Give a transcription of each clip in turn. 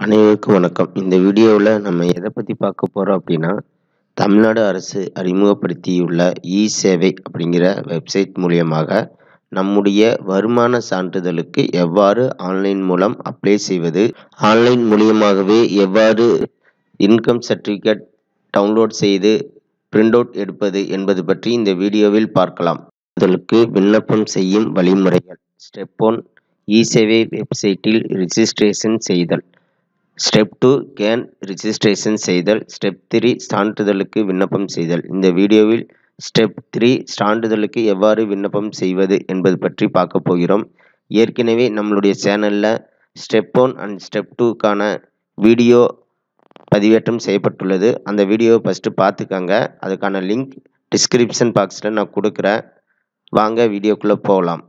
அனைவருக்கும் வணக்கம் இந்த வீடியோவில் நம்ம எதை பற்றி பார்க்க போகிறோம் அப்படின்னா தமிழ்நாடு அரசு அறிமுகப்படுத்தியுள்ள இ சேவை அப்படிங்கிற வெப்சைட் மூலியமாக நம்முடைய வருமான சான்றிதழுக்கு எவ்வாறு ஆன்லைன் மூலம் அப்ளை செய்வது ஆன்லைன் மூலியமாகவே எவ்வாறு இன்கம் சர்டிஃபிகேட் டவுன்லோட் செய்து பிரிண்ட் அவுட் எடுப்பது என்பது பற்றி இந்த வீடியோவில் பார்க்கலாம் இதற்கு விண்ணப்பம் செய்யும் வழிமுறைகள் ஸ்டெப் ஒன் இ சேவை வெப்சைட்டில் ரிஜிஸ்ட்ரேஷன் செய்தல் ஸ்டெப் டூ கேன் ரிஜிஸ்ட்ரேஷன் செய்தல் ஸ்டெப் த்ரீ சான்றிதழுக்கு விண்ணப்பம் செய்தல் இந்த வீடியோவில் ஸ்டெப் த்ரீ சான்றிதழுக்கு எவ்வாறு விண்ணப்பம் செய்வது என்பது பற்றி பார்க்க போகிறோம் ஏற்கனவே நம்மளுடைய சேனலில் ஸ்டெப் ஒன் அண்ட் ஸ்டெப் டூக்கான வீடியோ பதிவேற்றம் செய்யப்பட்டுள்ளது அந்த வீடியோவை ஃபஸ்ட்டு பார்த்துக்கங்க அதுக்கான லிங்க் டிஸ்கிரிப்ஷன் பாக்ஸில் நான் கொடுக்குறேன் வாங்க வீடியோக்குள்ளே போகலாம்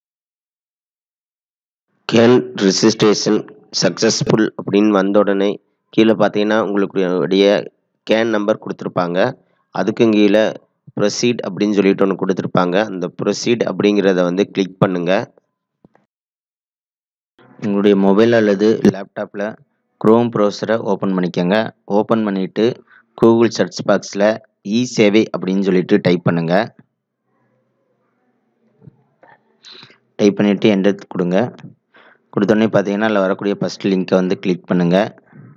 கேன் ரிஜிஸ்ட்ரேஷன் சக்ஸஸ்ஃபுல் அப்படின்னு வந்த உடனே கீழே பார்த்தீங்கன்னா உங்களுடைய கேன் நம்பர் கொடுத்துருப்பாங்க அதுக்கும் கீழே ப்ரொசீட் அப்படின்னு சொல்லிட்டு ஒன்று கொடுத்துருப்பாங்க அந்த ப்ரொசீட் அப்படிங்கிறத வந்து கிளிக் பண்ணுங்கள் உங்களுடைய மொபைல் அல்லது லேப்டாப்பில் க்ரோம் ப்ரௌசரை ஓப்பன் பண்ணிக்கோங்க ஓப்பன் பண்ணிவிட்டு கூகுள் சர்ச் பாக்ஸில் இ சேவை அப்படின்னு சொல்லிட்டு டைப் பண்ணுங்கள் டைப் பண்ணிவிட்டு என்டர் கொடுங்க கொடுத்தோடனே பார்த்தீங்கன்னா அதில் வரக்கூடிய ஃபஸ்ட் லிங்க்கை வந்து கிளிக் பண்ணுங்கள்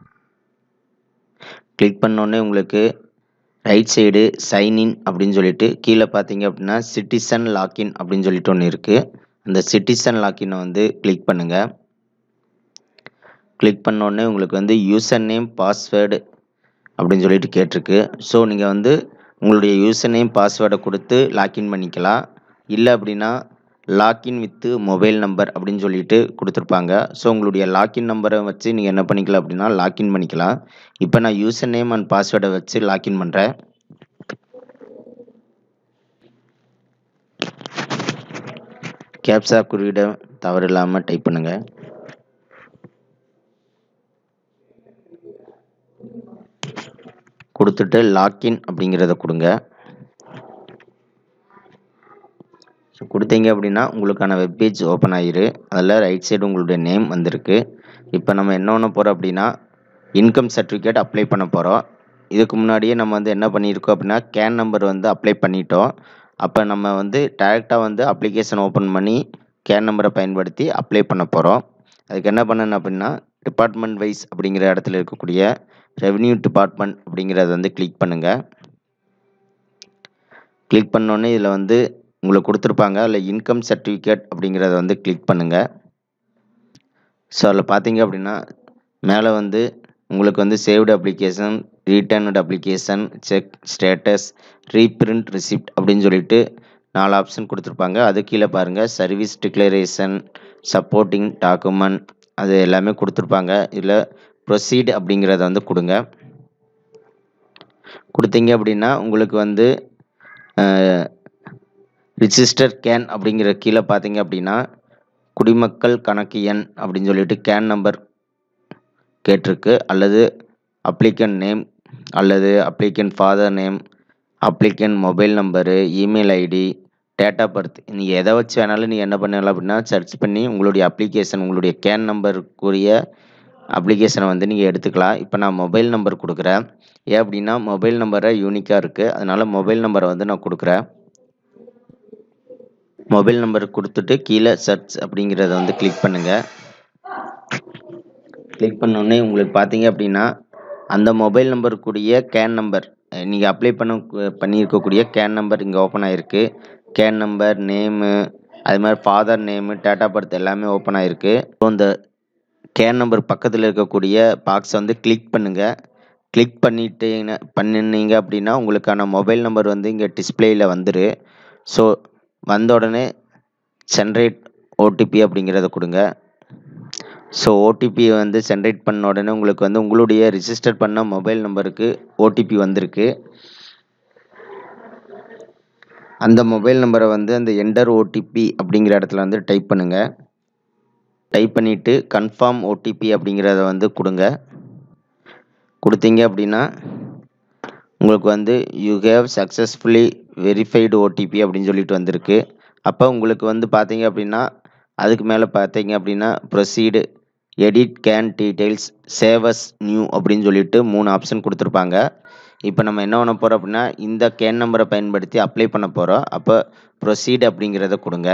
கிளிக் பண்ணோடனே உங்களுக்கு ரைட் சைடு சைன்இன் அப்படின்னு சொல்லிட்டு கீழே பார்த்தீங்க அப்படின்னா சிட்டிசன் லாக்இன் அப்படின்னு சொல்லிட்டு ஒன்று இருக்குது அந்த சிட்டிசன் லாக்இனை வந்து கிளிக் பண்ணுங்கள் கிளிக் பண்ணோடனே உங்களுக்கு வந்து யூசர் நேம் பாஸ்வேர்டு அப்படின்னு சொல்லிட்டு கேட்டிருக்கு ஸோ நீங்கள் வந்து உங்களுடைய யூசர் நேம் பாஸ்வேர்டை கொடுத்து லாக்இன் பண்ணிக்கலாம் இல்லை அப்படின்னா லாக்இன் வித்து மொபைல் நம்பர் அப்படின்னு சொல்லிட்டு கொடுத்துருப்பாங்க ஸோ உங்களுடைய லாக்இன் நம்பரை வச்சு நீங்கள் என்ன பண்ணிக்கலாம் அப்படின்னா லாக்இன் பண்ணிக்கலாம் இப்போ நான் யூசர் நேம் அண்ட் பாஸ்வேர்டை வச்சு லாக்இன் பண்ணுறேன் கேப்சா குறியீடை தவறு இல்லாமல் டைப் பண்ணுங்கள் கொடுத்துட்டு லாக்இன் அப்படிங்கிறத கொடுங்க ஸோ கொடுத்தீங்க அப்படின்னா உங்களுக்கான வெப்பேஜ் ஓப்பன் ஆகிரு அதில் ரைட் சைடு உங்களுடைய நேம் வந்திருக்கு இப்போ நம்ம என்ன பண்ண போகிறோம் அப்படின்னா இன்கம் சர்டிஃபிகேட் அப்ளை பண்ண போகிறோம் இதுக்கு முன்னாடியே நம்ம வந்து என்ன பண்ணியிருக்கோம் அப்படின்னா கேன் நம்பர் வந்து அப்ளை பண்ணிட்டோம் அப்போ நம்ம வந்து டேரெக்டாக வந்து அப்ளிகேஷன் ஓப்பன் பண்ணி கேன் நம்பரை பயன்படுத்தி அப்ளை பண்ண போகிறோம் அதுக்கு என்ன பண்ணணும் அப்படின்னா டிபார்ட்மெண்ட் வைஸ் அப்படிங்கிற இடத்துல இருக்கக்கூடிய ரெவென்யூ டிபார்ட்மெண்ட் அப்படிங்கிறத வந்து கிளிக் பண்ணுங்கள் கிளிக் பண்ணோன்னே இதில் வந்து உங்களுக்கு கொடுத்துருப்பாங்க அதில் இன்கம் சர்டிஃபிகேட் அப்படிங்கிறத வந்து கிளிக் பண்ணுங்கள் ஸோ அதில் பார்த்தீங்க அப்படின்னா மேலே வந்து உங்களுக்கு வந்து saved application returned application check status reprint receipt அப்படின்னு சொல்லிட்டு நாலு ஆப்ஷன் கொடுத்துருப்பாங்க அது கீழே பாருங்கள் சர்வீஸ் டிக்ளரேஷன் சப்போர்ட்டிங் டாக்குமெண்ட் அது எல்லாமே கொடுத்துருப்பாங்க இதில் ப்ரொசீட் அப்படிங்கிறத வந்து கொடுங்க கொடுத்தீங்க அப்படின்னா உங்களுக்கு வந்து ரிஜிஸ்டர் கேன் அப்படிங்கிற கீழே பார்த்தீங்க அப்படின்னா குடிமக்கள் கணக்கு எண் அப்படின்னு சொல்லிட்டு கேன் நம்பர் கேட்டிருக்கு அல்லது அப்ளிகன் நேம் அல்லது applicant father name applicant mobile number email ID date of birth நீங்கள் எதை வச்சு வேணாலும் நீங்கள் என்ன பண்ணலாம் அப்படின்னா சர்ச் பண்ணி உங்களுடைய அப்ளிகேஷன் உங்களுடைய கேன் நம்பருக்குரிய அப்ளிகேஷனை வந்து நீங்கள் எடுத்துக்கலாம் இப்போ நான் மொபைல் நம்பர் கொடுக்குறேன் ஏன் அப்படின்னா மொபைல் நம்பரை யூனிக்காக இருக்குது அதனால் மொபைல் நம்பரை வந்து நான் கொடுக்குறேன் மொபைல் நம்பர் கொடுத்துட்டு கீழே சர்ச் அப்படிங்கிறத வந்து கிளிக் பண்ணுங்கள் கிளிக் பண்ணோடனே உங்களுக்கு பார்த்தீங்க அப்படின்னா அந்த மொபைல் நம்பருக்குரிய கேன் நம்பர் நீங்கள் அப்ளை பண்ண பண்ணியிருக்கக்கூடிய கேன் நம்பர் இங்கே ஓப்பன் ஆகிருக்கு கேன் நம்பர் நேமு அது மாதிரி father name date of birth எல்லாமே ஓப்பன் ஆகிருக்கு ஸோ இந்த கேன் நம்பர் பக்கத்தில் இருக்கக்கூடிய பாக்ஸை வந்து கிளிக் பண்ணுங்கள் கிளிக் பண்ணிட்டீங்க பண்ணினீங்க அப்படின்னா உங்களுக்கான மொபைல் நம்பர் வந்து இங்கே டிஸ்பிளேயில் வந்துரு ஸோ வந்த உடனே ஜென்ரேட் ஓடிபி அப்படிங்கிறத கொடுங்க ஸோ ஓடிபி வந்து ஜென்ரேட் பண்ண உடனே உங்களுக்கு வந்து உங்களுடைய ரிஜிஸ்டர் பண்ண மொபைல் நம்பருக்கு ஓடிபி வந்திருக்கு அந்த மொபைல் நம்பரை வந்து அந்த என்டர் ஓடிபி அப்படிங்கிற இடத்துல வந்து டைப் பண்ணுங்கள் டைப் பண்ணிவிட்டு கன்ஃபார்ம் ஓடிபி அப்படிங்கிறத வந்து கொடுங்க கொடுத்தீங்க அப்படின்னா உங்களுக்கு வந்து you have successfully verified OTP அப்படின்னு சொல்லிட்டு வந்திருக்கு அப்போ உங்களுக்கு வந்து பார்த்தீங்க அப்படின்னா அதுக்கு மேலே பார்த்தீங்க அப்படின்னா proceed edit CAN details save as new அப்படின்னு சொல்லிட்டு மூணு ஆப்ஷன் கொடுத்துருப்பாங்க இப்போ நம்ம என்ன பண்ண போகிறோம் அப்படின்னா இந்த கேன் நம்பரை பயன்படுத்தி அப்ளை பண்ண போகிறோம் அப்போ ப்ரொசீட் அப்படிங்கிறத கொடுங்க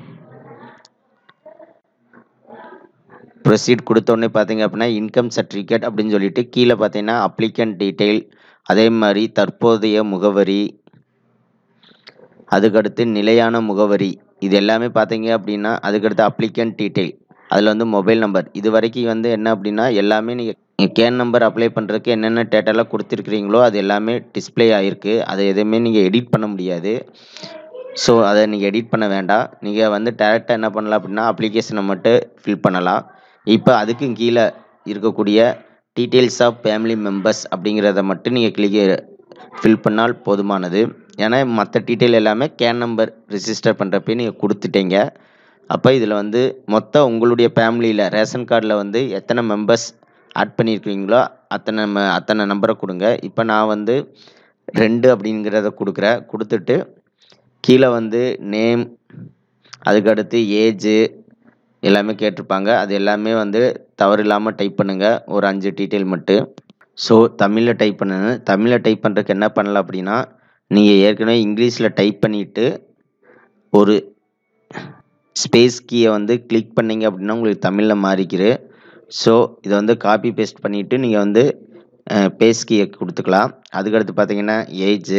ப்ரொசீட் கொடுத்தோடனே பார்த்தீங்க அப்படின்னா இன்கம் சர்டிஃபிகேட் அப்படின்னு சொல்லிட்டு கீழே பார்த்தீங்கன்னா அப்ளிகண்ட் டீட்டெயில் அதே மாதிரி தற்போதைய முகவரி அதுக்கடுத்து நிலையான முகவரி இது எல்லாமே பார்த்தீங்க அப்படின்னா அதுக்கடுத்து அப்ளிகண்ட் டீட்டெயில் அதில் வந்து மொபைல் நம்பர் இது வரைக்கும் வந்து என்ன அப்படின்னா எல்லாமே நீங்கள் கேன் நம்பர் அப்ளை பண்ணுறதுக்கு என்னென்ன டேட்டாலாம் கொடுத்துருக்குறீங்களோ அது எல்லாமே டிஸ்ப்ளே ஆகிருக்கு அதை எதுவுமே நீங்கள் எடிட் பண்ண முடியாது ஸோ அதை நீங்கள் எடிட் பண்ண வேண்டாம் நீங்கள் வந்து டேரெக்டாக என்ன பண்ணலாம் அப்படின்னா அப்ளிகேஷனை மட்டும் ஃபில் பண்ணலாம் இப்போ அதுக்கும் கீழே இருக்கக்கூடிய டீட்டெயில்ஸ் ஆஃப் ஃபேமிலி மெம்பர்ஸ் அப்படிங்கிறத மட்டும் நீங்கள் கிளிக் ஃபில் பண்ணால் போதுமானது ஏன்னா மற்ற டீட்டெயில் எல்லாமே கேன் நம்பர் ரிஜிஸ்டர் பண்ணுறப்ப நீங்கள் கொடுத்துட்டீங்க அப்போ இதில் வந்து மொத்தம் உங்களுடைய ஃபேமிலியில் ரேஷன் கார்டில் வந்து எத்தனை மெம்பர்ஸ் ஆட் பண்ணியிருக்கீங்களோ அத்தனை ம- அத்தனை நம்பரை கொடுங்க இப்போ நான் வந்து ரெண்டு அப்படிங்கிறத கொடுக்குறேன் கொடுத்துட்டு கீழே வந்து நேம் அதுக்கடுத்து ஏஜு எல்லாமே கேட்டிருப்பாங்க அது எல்லாமே வந்து தவறு இல்லாமல் டைப் பண்ணுங்கள் ஒரு அஞ்சு டீட்டெயில் மட்டும் ஸோ தமிழில் டைப் பண்ணுங்க தமிழில் டைப் பண்ணுறதுக்கு என்ன பண்ணலாம் அப்படின்னா நீங்கள் ஏற்கனவே இங்கிலீஷில் டைப் பண்ணிவிட்டு ஒரு ஸ்பேஸ் கீயை வந்து கிளிக் பண்ணீங்க அப்படின்னா உங்களுக்கு தமிழில் மாறிக்கிரு ஸோ இதை வந்து காப்பி பேஸ்ட் பண்ணிவிட்டு நீங்கள் வந்து பேஸ் கீயை கொடுத்துக்கலாம் அதுக்கடுத்து பார்த்தீங்கன்னா ஏஜு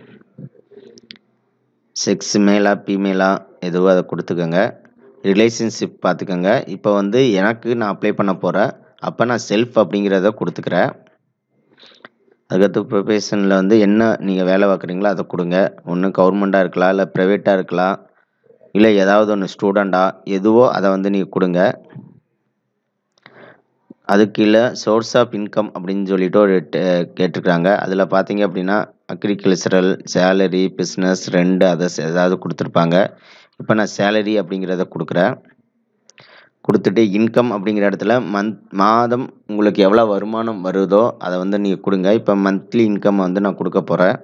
செக்ஸ் மேலா ஃபீமேலா எதுவோ அதை கொடுத்துக்கோங்க ரிலேஷன்ஷிப் பார்த்துக்கோங்க இப்போ வந்து எனக்கு நான் அப்ளை பண்ண போகிறேன் அப்போ நான் செல்ஃப் அப்படிங்கிறத கொடுத்துக்கிறேன் அதுக்கடுத்து ப்ரொஃபஷனில் வந்து என்ன நீங்கள் வேலை பார்க்குறீங்களோ அதை கொடுங்க ஒன்று கவர்மெண்ட்டாக இருக்கலாம் இல்லை ப்ரைவேட்டாக இருக்கலாம் இல்லை ஏதாவது ஒன்று ஸ்டூடெண்ட்டா எதுவோ அதை வந்து நீங்கள் கொடுங்க அதுக்கு கீழே சோர்ஸ் ஆஃப் இன்கம் அப்படின்னு சொல்லிட்டு ஒரு டே- கேட்டிருக்காங்க அதில் பார்த்தீங்க அப்படின்னா அக்ரிகல்ச்சரல் சேலரி பிஸ்னஸ் ரெண்டு அதர்ஸ் ஏதாவது கொடுத்துருப்பாங்க இப்போ நான் சேலரி அப்படிங்கிறத கொடுக்குறேன் கொடுத்துட்டு இன்கம் அப்படிங்கிற இடத்துல மந்த் மாதம் உங்களுக்கு எவ்வளோ வருமானம் வருதோ அதை வந்து நீங்கள் கொடுங்க இப்போ மந்த்லி இன்கம் வந்து நான் கொடுக்க போகிறேன்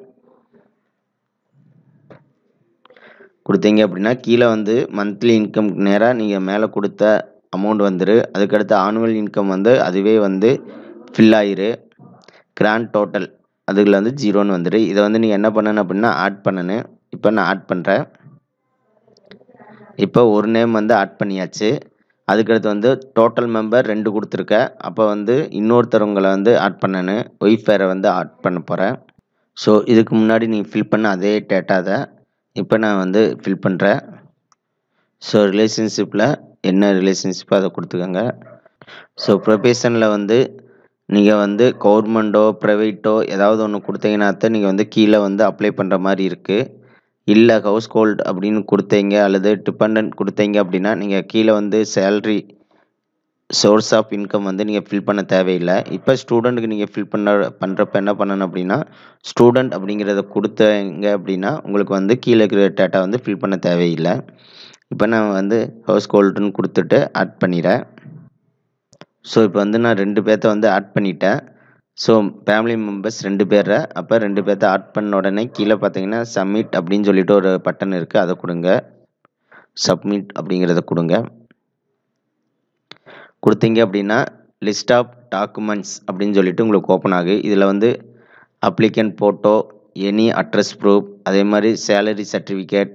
கொடுத்தீங்க அப்படின்னா கீழே வந்து மந்த்லி இன்கம் நேராக நீங்கள் மேலே கொடுத்த அமௌண்ட் வந்துரு அதுக்கடுத்து ஆனுவல் இன்கம் வந்து அதுவே வந்து ஃபில் ஆயிரு கிராண்ட் டோட்டல் அதுல வந்து ஜீரோன்னு வந்துரு இதை வந்து நீங்கள் என்ன பண்ணணும் அப்படின்னா ஆட் பண்ணணும் இப்போ நான் ஆட் பண்ணுறேன் இப்போ ஒரு நேம் வந்து ஆட் பண்ணியாச்சு அதுக்கடுத்து வந்து டோட்டல் மெம்பர் ரெண்டு கொடுத்துருக்கேன் அப்போ வந்து இன்னொருத்தவங்களை வந்து ஆட் பண்ணணும் ஒய்ஃப் வேறு வந்து ஆட் பண்ண போகிறேன் ஸோ இதுக்கு முன்னாடி நீங்கள் ஃபில் பண்ண அதே டேட்டா தான் இப்போ நான் வந்து ஃபில் பண்ணுறேன் ஸோ ரிலேஷன்ஷிப்பில் என்ன ரிலேஷன்ஷிப்போ அதை கொடுத்துக்கோங்க ஸோ ப்ரொபேஷனில் வந்து நீங்கள் வந்து கவர்மெண்ட்டோ ப்ரைவேட்டோ ஏதாவது ஒன்று கொடுத்தீங்கன்னா தான் நீங்கள் வந்து கீழே வந்து அப்ளை பண்ணுற மாதிரி இருக்குது இல்லை ஹவுஸ் ஹோல்ட் அப்படின்னு கொடுத்தீங்க அல்லது டிபெண்ட் கொடுத்தீங்க அப்படின்னா நீங்கள் கீழே வந்து சேல்ரி சோர்ஸ் ஆஃப் இன்கம் வந்து நீங்கள் ஃபில் பண்ண தேவையில்லை இப்போ ஸ்டூடெண்ட்டுக்கு நீங்கள் ஃபில் பண்ண பண்ணுறப்ப என்ன பண்ணணும் அப்படின்னா ஸ்டூடெண்ட் அப்படிங்கிறத கொடுத்தீங்க அப்படின்னா உங்களுக்கு வந்து கீழே இருக்கிற டேட்டா வந்து ஃபில் பண்ண தேவையில்லை இப்போ நான் வந்து ஹவுஸ் ஹோல்டுன்னு கொடுத்துட்டு ஆட் பண்ணிடுறேன் ஸோ இப்போ வந்து நான் ரெண்டு பேர்த்த வந்து ஆட் பண்ணிட்டேன் ஸோ ஃபேமிலி மெம்பர்ஸ் ரெண்டு பேரை அப்போ ரெண்டு பேர்த்த ஆட் பண்ண உடனே கீழே பார்த்தீங்கன்னா சப்மிட் அப்படின்னு சொல்லிட்டு ஒரு பட்டன் இருக்குது அதை கொடுங்க சப்மிட் அப்படிங்கிறத கொடுங்க கொடுத்தீங்க அப்படின்னா லிஸ்ட் ஆஃப் டாக்குமெண்ட்ஸ் அப்படின்னு சொல்லிட்டு உங்களுக்கு ஓப்பன் ஆகும் இதில் வந்து applicant photo any address proof அதே மாதிரி சேலரி சர்டிஃபிகேட்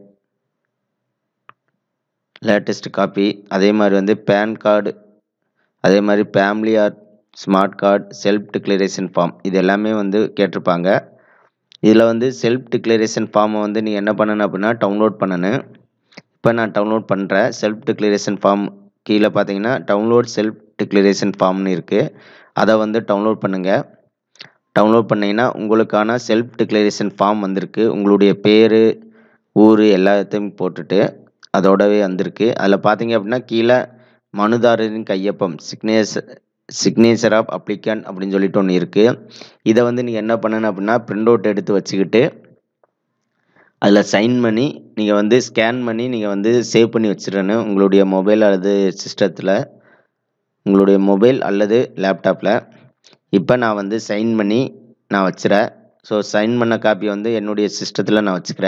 லேட்டஸ்ட் காப்பி அதே மாதிரி வந்து பேன் கார்டு அதே மாதிரி family or smart card self declaration form இது எல்லாமே வந்து கேட்டிருப்பாங்க இதில் வந்து செல்ஃப் டிக்ளரேஷன் ஃபார்மை வந்து நீங்கள் என்ன பண்ணணும் அப்படின்னா டவுன்லோட் பண்ணணும் இப்போ நான் டவுன்லோட் பண்ணுறேன் செல்ஃப் டிக்ளரேஷன் ஃபார்ம் கீழே பார்த்தீங்கன்னா டவுன்லோட் செல்ஃப் டிக்ளரேஷன் ஃபார்ம்னு இருக்குது அதை வந்து டவுன்லோட் பண்ணுங்கள் டவுன்லோட் பண்ணிங்கன்னா உங்களுக்கான செல்ஃப் டிக்ளரேஷன் ஃபார்ம் வந்திருக்கு உங்களுடைய பேர் ஊர் எல்லாத்தையும் போட்டுட்டு அதோடவே வந்திருக்கு அதில் பார்த்தீங்க அப்படின்னா கீழே மனுதாரரின் கையொப்பம் சிக்னேச்சர் சிக்னேச்சர் ஆஃப் அப்ளிகண்ட் அப்படின்னு சொல்லிட்டு ஒன்று இருக்குது இதை வந்து நீங்கள் என்ன பண்ணணும் அப்படின்னா பிரிண்ட் அவுட் எடுத்து வச்சுக்கிட்டு அதில் சைன் பண்ணி நீங்கள் வந்து ஸ்கேன் பண்ணி நீங்கள் வந்து சேவ் பண்ணி வச்சிடணும் உங்களுடைய மொபைல் அல்லது சிஸ்டத்தில் உங்களுடைய மொபைல் அல்லது லேப்டாப்பில் இப்போ நான் வந்து சைன் பண்ணி நான் வச்சுறேன் ஸோ சைன் பண்ண காப்பி வந்து என்னுடைய சிஸ்டத்தில் நான் வச்சுக்கிறேன்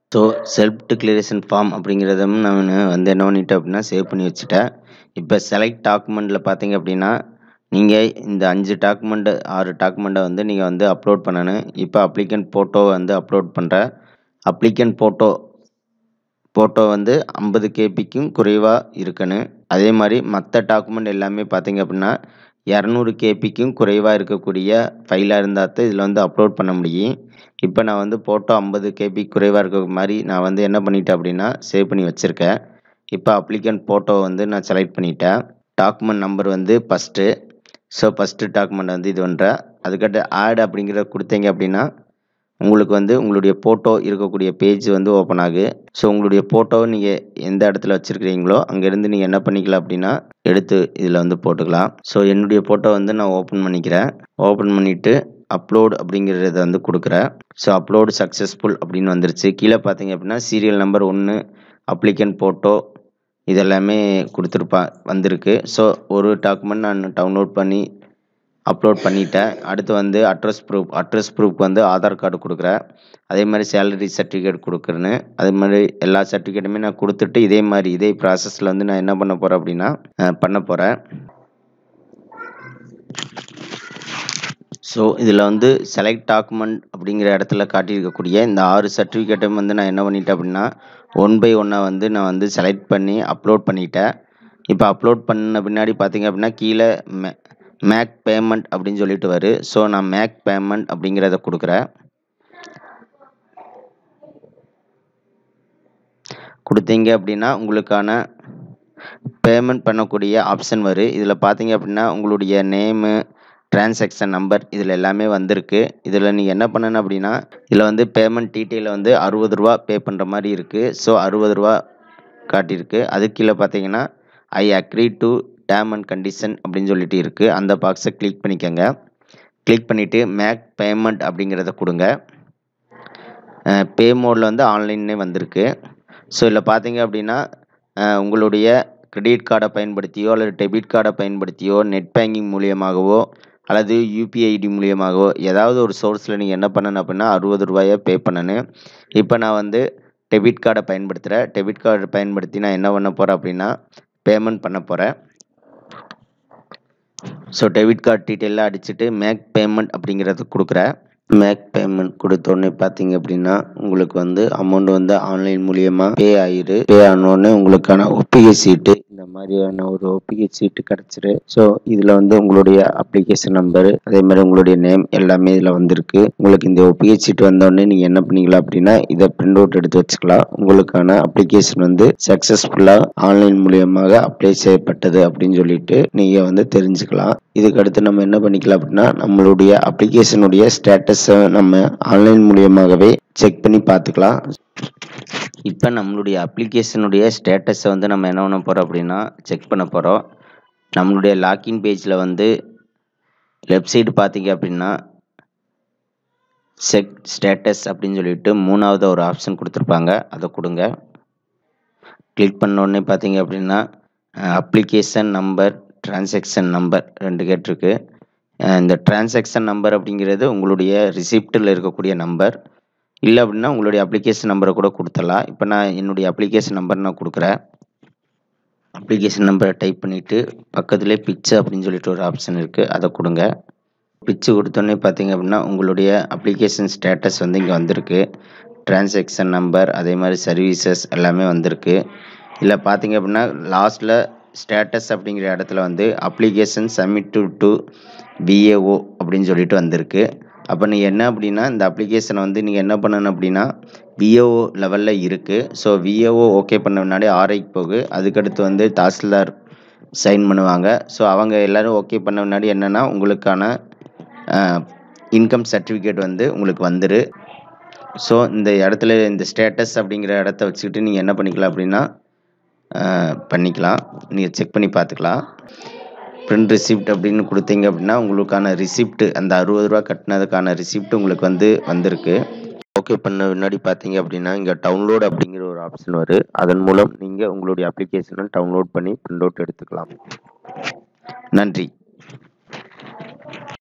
ஸோ செல்ஃப் டிக்ளரேஷன் ஃபார்ம் அப்படிங்கிறதும் நான் வந்து என்ன பண்ணிட்டேன் அப்படின்னா சேவ் பண்ணி வச்சுட்டேன் இப்போ செலக்ட் டாக்குமெண்ட்டில் பார்த்தீங்க அப்படின்னா நீங்கள் இந்த அஞ்சு டாக்குமெண்ட்டு ஆறு டாக்குமெண்ட்டை வந்து நீங்கள் வந்து அப்லோட் பண்ணணும் இப்போ அப்ளிகண்ட் ஃபோட்டோ வந்து அப்லோட் பண்ணுறேன் அப்ளிகண்ட் ஃபோட்டோ ஃபோட்டோ வந்து ஐம்பது கேபிக்கும் குறைவாக இருக்கணும் அதே மாதிரி மற்ற டாக்குமெண்ட் எல்லாமே பார்த்தீங்க அப்படின்னா இரநூறு கேபிக்கும் குறைவாக இருக்கக்கூடிய ஃபைலாக இருந்தால் தான் இதில் வந்து அப்லோட் பண்ண முடியும் இப்போ நான் வந்து ஃபோட்டோ ஐம்பது கேபி குறைவாக இருக்க மாதிரி நான் வந்து என்ன பண்ணிட்டேன் அப்படின்னா சேவ் பண்ணி வச்சுருக்கேன் இப்போ அப்ளிகண்ட் ஃபோட்டோ வந்து நான் செலக்ட் பண்ணிட்டேன் டாக்குமெண்ட் நம்பர் வந்து ஃபஸ்ட்டு ஸோ ஃபஸ்ட்டு டாக்குமெண்ட் வந்து இது பண்ணுறேன் அதுக்கடுத்து ஆட் அப்படிங்கிறத கொடுத்தீங்க அப்படின்னா உங்களுக்கு வந்து உங்களுடைய ஃபோட்டோ இருக்கக்கூடிய பேஜ் வந்து ஓப்பன் ஆகு ஸோ உங்களுடைய ஃபோட்டோவை நீங்கள் எந்த இடத்துல வச்சுருக்கிறீங்களோ அங்கேருந்து நீங்கள் என்ன பண்ணிக்கலாம் அப்படின்னா எடுத்து இதில் வந்து போட்டுக்கலாம் ஸோ என்னுடைய ஃபோட்டோ வந்து நான் ஓப்பன் பண்ணிக்கிறேன் ஓப்பன் பண்ணிவிட்டு அப்லோட் அப்படிங்கிறத வந்து கொடுக்குறேன் ஸோ அப்லோடு சக்ஸஸ்ஃபுல் அப்படின்னு வந்துருச்சு கீழே பார்த்தீங்க அப்படின்னா சீரியல் நம்பர் ஒன்று அப்ளிகண்ட் ஃபோட்டோ இதெல்லாமே கொடுத்துருப்பா வந்திருக்கு ஸோ ஒரு டாக்குமெண்ட் நான் டவுன்லோட் பண்ணி அப்லோட் பண்ணிட்டேன் அடுத்து வந்து அட்ரஸ் ப்ரூஃப் அட்ரஸ் ப்ரூஃப் வந்து ஆதார் கார்டு கொடுக்குறேன் அதே மாதிரி சேலரி சர்டிஃபிகேட் கொடுக்குறேன்னு அதே மாதிரி எல்லா சர்டிஃபிகேட்டுமே நான் கொடுத்துட்டு இதே மாதிரி இதே ப்ராசஸில் வந்து நான் என்ன பண்ண போகிறேன் அப்படின்னா பண்ண போகிறேன் ஸோ இதில் வந்து செலக்ட் டாக்குமெண்ட் அப்படிங்கிற இடத்துல காட்டியிருக்கக்கூடிய இந்த ஆறு சர்டிஃபிகேட்டும் வந்து நான் என்ன பண்ணிட்டேன் அப்படின்னா ஒன் பை ஒன்னாக வந்து நான் வந்து செலக்ட் பண்ணி அப்லோட் பண்ணிட்டேன் இப்போ அப்லோட் பண்ண பின்னாடி பார்த்தீங்க அப்படின்னா கீழே மே மேக் பேமெண்ட் அப்படின்னு சொல்லிட்டு வரும் ஸோ நான் மேக் பேமெண்ட் அப்படிங்கிறத கொடுக்குறேன் கொடுத்தீங்க அப்படின்னா உங்களுக்கான பேமெண்ட் பண்ணக்கூடிய ஆப்ஷன் வரும் இதில் பார்த்தீங்க அப்படின்னா உங்களுடைய நேமு டிரான்சாக்ஷன் நம்பர் இதில் எல்லாமே வந்திருக்கு இதில் நீங்கள் என்ன பண்ணணும் அப்படின்னா இதில் வந்து பேமெண்ட் டீட்டெயிலில் வந்து அறுபது ரூபா பே பண்ணுற மாதிரி இருக்குது ஸோ அறுபது ரூபா காட்டியிருக்கு அதுக்கு கீழே பார்த்தீங்கன்னா I agree to term and condition அப்படின்னு சொல்லிட்டு இருக்குது அந்த பாக்ஸை கிளிக் பண்ணிக்கோங்க கிளிக் பண்ணிவிட்டு மேக் பேமெண்ட் அப்படிங்கிறத கொடுங்க பே மோடில் வந்து ஆன்லைன்னே வந்திருக்கு ஸோ இதில் பார்த்தீங்க அப்படின்னா உங்களுடைய கிரெடிட் கார்டை பயன்படுத்தியோ அல்லது டெபிட் கார்டை பயன்படுத்தியோ நெட் பேங்கிங் மூலியமாகவோ அல்லது யூபிஐ ஐடி மூலியமாகவோ ஏதாவது ஒரு சோர்ஸில் நீங்கள் என்ன பண்ணணும் அப்படின்னா அறுபது ரூபாயை பே பண்ணணும் இப்போ நான் வந்து டெபிட் கார்டை பயன்படுத்துகிறேன் டெபிட் கார்டு பயன்படுத்தி நான் என்ன பண்ண போகிறேன் அப்படின்னா பேமெண்ட் பண்ண போகிறேன் ஸோ டெபிட் கார்டு டீட்டெயிலாக அடிச்சுட்டு மேக் பேமெண்ட் அப்படிங்கிறத கொடுக்குறேன் மேக் பேமெண்ட் கொடுத்தோடனே பார்த்தீங்க அப்படின்னா உங்களுக்கு வந்து அமௌண்ட் வந்து ஆன்லைன் மூலியமாக பே ஆயிரு பே ஆனோடனே உங்களுக்கான ஒப்பிகை சீட்டு இந்த மாதிரியான ஒரு ஒப்பிகை சீட்டு கிடச்சிரு ஸோ இதில் வந்து உங்களுடைய அப்ளிகேஷன் நம்பரு அதே மாதிரி உங்களுடைய நேம் எல்லாமே இதில் வந்திருக்கு உங்களுக்கு இந்த ஒப்பிகை சீட்டு வந்தோடனே நீங்கள் என்ன பண்ணிக்கலாம் அப்படின்னா இதை பிரிண்ட் அவுட் எடுத்து வச்சுக்கலாம் உங்களுக்கான அப்ளிகேஷன் வந்து சக்ஸஸ்ஃபுல்லாக ஆன்லைன் மூலியமாக அப்ளை செய்யப்பட்டது அப்படின்னு சொல்லிட்டு நீங்கள் வந்து தெரிஞ்சுக்கலாம் இதுக்கு அடுத்து நம்ம என்ன பண்ணிக்கலாம் அப்படின்னா நம்மளுடைய அப்ளிகேஷனுடைய ஸ்டேட்டஸை நம்ம ஆன்லைன் மூலியமாகவே செக் பண்ணி பார்த்துக்கலாம் இப்போ நம்மளுடைய அப்ளிகேஷனுடைய ஸ்டேட்டஸை வந்து நம்ம என்ன பண்ண போகிறோம் அப்படின்னா செக் பண்ண போகிறோம் நம்மளுடைய லாக்இன் பேஜில் வந்து லெஃப்ட் சைடு பார்த்தீங்க அப்படின்னா செக் ஸ்டேட்டஸ் அப்படின்னு சொல்லிட்டு மூணாவது ஒரு ஆப்ஷன் கொடுத்துருப்பாங்க அதை கொடுங்க கிளிக் பண்ண உடனே பார்த்தீங்க அப்படின்னா அப்ளிகேஷன் நம்பர் டிரான்சாக்ஷன் நம்பர் ரெண்டு கேட்டிருக்கு இந்த டிரான்சாக்ஷன் நம்பர் அப்படிங்கிறது உங்களுடைய ரிசிப்டில் இருக்கக்கூடிய நம்பர் இல்லை அப்படின்னா உங்களுடைய அப்ளிகேஷன் நம்பரை கூட கொடுத்துடலாம் இப்போ நான் என்னுடைய அப்ளிகேஷன் நம்பர் நான் கொடுக்குறேன் அப்ளிகேஷன் நம்பரை டைப் பண்ணிவிட்டு பக்கத்துலேயே பிச்சு அப்படின்னு சொல்லிட்டு ஒரு ஆப்ஷன் இருக்குது அதை கொடுங்க பிச்சு கொடுத்தோன்னே பார்த்தீங்க அப்படின்னா உங்களுடைய அப்ளிகேஷன் ஸ்டேட்டஸ் வந்து இங்கே வந்திருக்கு டிரான்சாக்ஷன் நம்பர் அதே மாதிரி சர்வீசஸ் எல்லாமே வந்திருக்கு இதில் பார்த்தீங்க அப்படின்னா லாஸ்ட்டில் ஸ்டேட்டஸ் அப்படிங்கிற இடத்துல வந்து application submit to to PAO அப்படின்னு சொல்லிட்டு வந்திருக்கு அப்போ நீங்கள் என்ன அப்படின்னா இந்த அப்ளிகேஷனை வந்து நீங்கள் என்ன பண்ணணும் அப்படின்னா விஏஓ லெவலில் இருக்குது ஸோ விஏஓ ஓகே பண்ண முன்னாடி ஆர்ஐக்கு போகு அதுக்கடுத்து வந்து தாசில்தார் சைன் பண்ணுவாங்க ஸோ அவங்க எல்லோரும் ஓகே பண்ண முன்னாடி என்னென்னா உங்களுக்கான இன்கம் சர்டிஃபிகேட் வந்து உங்களுக்கு வந்துரு ஸோ இந்த இடத்துல இந்த ஸ்டேட்டஸ் அப்படிங்கிற இடத்த வச்சுக்கிட்டு நீங்கள் என்ன பண்ணிக்கலாம் அப்படின்னா பண்ணிக்கலாம் நீங்கள் செக் பண்ணி பார்த்துக்கலாம் பிரிண்ட் ரிசிப்ட் அப்படின்னு கொடுத்தீங்க அப்படின்னா உங்களுக்கான ரிசிப்ட் அந்த அறுபது ரூபா கட்டினதுக்கான ரிசிப்ட் உங்களுக்கு வந்து வந்திருக்கு ஓகே பண்ண முன்னாடி பார்த்தீங்க அப்படின்னா இங்கே டவுன்லோட் அப்படிங்கிற ஒரு ஆப்ஷன் வரும் அதன் மூலம் நீங்கள் உங்களுடைய அப்ளிகேஷனை டவுன்லோட் பண்ணி பிரிண்ட் அவுட் எடுத்துக்கலாம் நன்றி